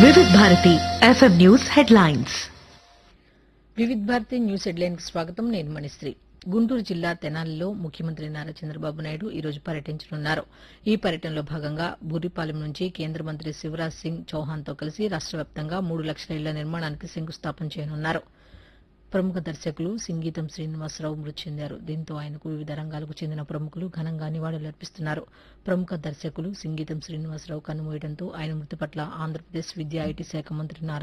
వివిధ Bharati FM news headlines Vividh Bharati news headline స్వాగతం నేను మణిశ్రీ గుంటూరు జిల్లా తెనాలిలో ముఖ్యమంత్రి నారా చంద్రబాబు నాయుడు ఈ రోజు పర్యటించనున్నారు ఈ పర్యటనలో భాగంగా బూరిపాలెం నుంచి కేంద్ర మంత్రి శివరాజ్ సింగ్ చౌహాన్తో కలిసి రాష్ట్ర వ్యాప్తంగా మూడు లక్షల ఇళ్ల నిర్మాణానికి శంకుస్థాపన చేయనున్నారు ప్రముఖ దర్శకులు సింగీతం శ్రీనివాసరావు మృతి చెందారు దీంతో ఆయనకు వివిధ రంగాలకు చెందిన ప్రముఖులు ఘనంగా నివాళులర్పిస్తున్నారు ప్రముఖ దర్శకులు సింగీతం శ్రీనివాసరావు కన్నుమూయడంతో ఆయన మృతి పట్ల ఆంధ్రప్రదేశ్ విద్యా ఐటీ శాఖ మంత్రి నారా